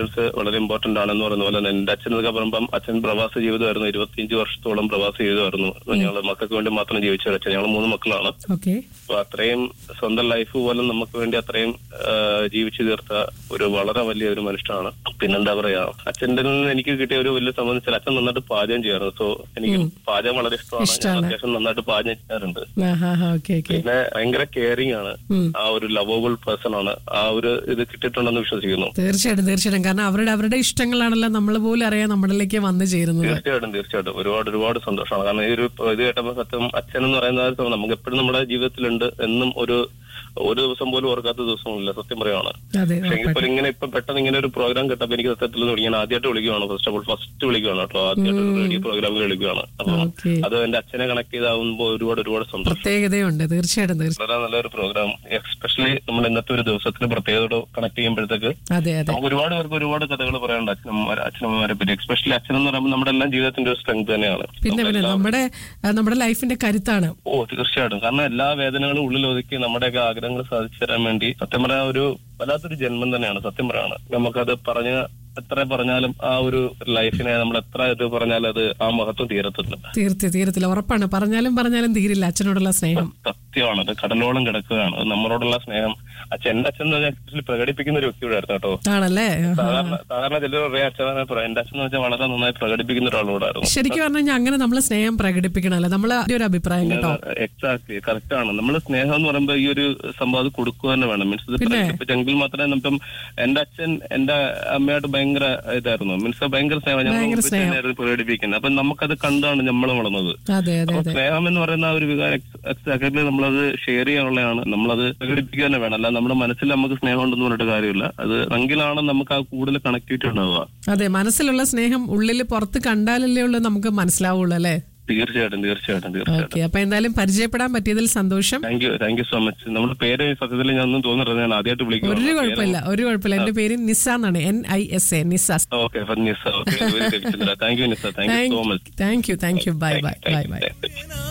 വളരെ ഇമ്പോർട്ടന്റ് ആണെന്ന് പറയുന്ന പോലെ തന്നെ എന്റെ അച്ഛൻ എന്നൊക്കെ പറയുമ്പം അച്ഛൻ പ്രവാസ ജീവിതമായിരുന്നു ഇരുപത്തിയഞ്ച് വർഷത്തോളം പ്രവാസ ജീവിതമായിരുന്നു ഞങ്ങൾ മക്കൾക്ക് വേണ്ടി മാത്രം ജീവിച്ച ഒരു അച്ഛൻ ഞങ്ങൾ മൂന്ന് മക്കളാണ് ഓക്കെ അപ്പൊ അത്രയും സ്വന്തം ലൈഫ് പോലും നമുക്ക് വേണ്ടി അത്രയും ആ, ജീവിച്ചു തീർത്ത ഒരു വളരെ വലിയ ഒരു മനുഷ്യനാണ് പിന്നെന്താ പറയാ അച്ഛൻ്റെ നിന്ന് എനിക്ക് കിട്ടിയ ഒരു വലിയ സംബന്ധിച്ചാൽ അച്ഛൻ നന്നായിട്ട് പാചകം ചെയ്യാറുണ്ട് സോ എനിക്ക് പാചകം വളരെ ഇഷ്ടമാണ് ഞാൻ ഇഷ്ടാണ്. അത്യാവശ്യം നന്നായിട്ട് പാചകം ചെയ്യാറുണ്ട് ആ ഹാ ഹാ ഓക്കെ ഓക്കെ പിന്നെ ഭയങ്കര കെയറിങ് ആണ് ആ ഒരു ലവബിൾ പേഴ്സൺ ആണ് ആ ഒരു ഇത് കിട്ടിയിട്ടുണ്ടെന്ന് വിശ്വസിക്കുന്നു തീർച്ചയായിട്ടും തീർച്ചയായിട്ടും കാരണം അവരുടെ അവരുടെ ഇഷ്ടങ്ങളാണല്ലോ നമ്മൾ പോലും അറിയാൻ നമ്മളിലേക്ക് വന്നു ചേരുന്നത് തീർച്ചയായിട്ടും തീർച്ചയായിട്ടും ഒരുപാട് ഒരുപാട് സന്തോഷമാണ് കാരണം ഈ ഒരു ഇത് കേട്ടപ്പോൾ സത്യം അച്ഛൻ എന്ന് പറയുന്നത് നമുക്ക് എപ്പോഴും നമ്മുടെ ജീവിതത്തിലുണ്ട് എന്നും ഒരു ഒരു ദിവസം പോലും ഓർക്കാത്ത ദിവസമില്ല സത്യം പറയുവാണ് അതെ പക്ഷെ ഇപ്പോൾ ഇങ്ങനെ ഇപ്പൊ പെട്ടെന്ന് ഇങ്ങനെ ഒരു പ്രോഗ്രാം കിട്ടപ്പോ എനിക്ക് സത്യത്തിൽ ഒന്ന് ഞാൻ ആദ്യമായിട്ട് വിളിക്കുവാണ് ഫസ്റ്റ് ഓഫ് ഓൾ ഫസ്റ്റ് വിളിക്കുവാണ് കേട്ടോ ആദ്യമായിട്ട് ഒരു റേഡിയോ പ്രോഗ്രാമിൽ വിളിക്കുവാണ് അപ്പൊ ഓക്കെ അത് എന്റെ അച്ഛനെ കണക്ട് ചെയ്താവുമ്പോ ഒരുപാട് ഒരുപാട് സന്തോഷം പ്രത്യേകതയുണ്ട് തീർച്ചയായിട്ടും തീർച്ചയായും വളരെ നല്ലൊരു പ്രോഗ്രാം എസ്പെഷ്യലി നമ്മൾ ഇന്നത്തെ ഒരു ദിവസത്തിന് പ്രത്യേകതയോട് കണക്ട് ചെയ്യുമ്പോഴത്തേക്ക് അതെ അതെ നമുക്ക് ഒരുപാട് പേർക്ക് ഒരുപാട് കഥകൾ പറയാനുണ്ട് അച്ഛനമ്മമാരെ അച്ഛനമ്മമാരെ പറ്റി എസ്പെഷ്യലി അച്ഛൻ എന്ന് പറയുമ്പോൾ നമ്മുടെ എല്ലാം ജീവിതത്തിന്റെ ഒരു സ്ട്രെങ്ത് തന്നെയാണ് പിന്നെ പിന്നെ നമ്മുടെ ആ, നമ്മുടെ ലൈഫിന്റെ കരുത്താണ് ഓ തീർച്ചയായിട്ടും കാരണം എല്ലാ വേദനകളും ഉള്ളിൽ ഒതുക്കി നമ്മുടെയൊക്കെ ആഗ്രഹങ്ങൾ സാധിച്ചു തരാൻ വേണ്ടി സത്യം പറയാൻ ഒരു വല്ലാത്തൊരു ജന്മം തന്നെയാണ് സത്യം പറയാണ് നമുക്കത് പറഞ്ഞ എത്ര പറഞ്ഞാലും ആ ഒരു ലൈഫിനെ നമ്മൾ എത്ര ഇത് പറഞ്ഞാലും അത് ആ മഹത്വം തീരത്തില്ല തീർത്തി തീരത്തില്ല ഉറപ്പാണ് പറഞ്ഞാലും പറഞ്ഞാലും തീരില്ല അച്ഛനോടുള്ള സ്നേഹം സത്യമാണ് അത് കടലോളം കിടക്കുകയാണ് അത് നമ്മളോടുള്ള സ്നേഹം അച്ഛൻ എന്റെ അച്ഛൻ എന്ന് പറഞ്ഞാൽ actually പ്രകടിപ്പിക്കുന്ന ഒരു വ്യക്തിയോടായിരുന്നു കേട്ടോ ആണല്ലേ സാധാരണ സാധാരണ ചിലർ പറയാം അച്ഛനെ പറയാം എന്റെ അച്ഛൻ എന്ന് വെച്ചാൽ വളരെ നന്നായി പ്രകടിപ്പിക്കുന്ന ഒരാളോടായിരുന്നു ശരിക്കും പറഞ്ഞു കഴിഞ്ഞാൽ അങ്ങനെ നമ്മൾ സ്നേഹം പ്രകടിപ്പിക്കണമല്ലോ നമ്മളെ ഒരു അഭിപ്രായം കേട്ടോ എക്സാക്ട്ലി കറക്റ്റ് ആണ് നമ്മൾ സ്നേഹം എന്ന് പറയുമ്പോൾ ഈ ഒരു സംഭവം അത് കൊടുക്കുക തന്നെ വേണം മീൻസ് ഇത് പ്രകടിപ്പിച്ചെങ്കിൽ മാത്രമേ നമുക്കും എന്റെ അച്ഛൻ എന്റെ അമ്മയായിട്ട് ഭയങ്കര ഇതായിരുന്നു മീൻസ് ഭയങ്കര സ്നേഹം ഞങ്ങൾ തന്നെയായിരുന്നു പ്രകടിപ്പിക്കുന്നത് അപ്പൊ നമുക്കത് കണ്ടാണ് നമ്മൾ വളർന്നത് അതെ അതെ അപ്പൊ സ്നേഹം എന്ന് പറയുന്ന ആ ഒരു വികാരം എക്സാക്ട്ലി നമ്മളത് ഷെയർ ചെയ്യാനുള്ളതാണ് നമ്മളത് പ്രകടിപ്പിക്കുക തന്നെ വേണം അല്ല നമ്മുടെ മനസ്സിൽ നമുക്ക് സ്നേഹം ഉണ്ടെന്ന് പറഞ്ഞിട്ട് കാര്യമില്ല അത് എങ്കിലാണ് നമുക്ക് ആ കൂടുതൽ കണക്ടിവിറ്റി ഉണ്ടാവുക അതെ മനസ്സിലുള്ള സ്നേഹം ഉള്ളിൽ പുറത്ത് കണ്ടാലല്ലേ ഉള്ളൂ നമുക്ക് മനസ്സിലാവുള്ളൂ അല്ലേ തീർച്ചയായിട്ടും തീർച്ചയായിട്ടും തീർച്ചയായിട്ടും ഓക്കെ അപ്പൊ എന്തായാലും പരിചയപ്പെടാൻ പറ്റിയതിൽ സന്തോഷം thank you thank you so much നമ്മുടെ പേര് സത്യത്തിൽ ഞാൻ ഒന്നും തോന്നുന്നത് ഞാൻ ആദ്യമായിട്ട് ഒരു വിളിക്കുന്നു കുഴപ്പമില്ല ഒരു കുഴപ്പമില്ല എന്റെ പേര് നിസ എന്നാണ് N I S A Nisa okay Nisa okay thank you Nisa thank you so much thank you thank you bye bye bye bye Thank you.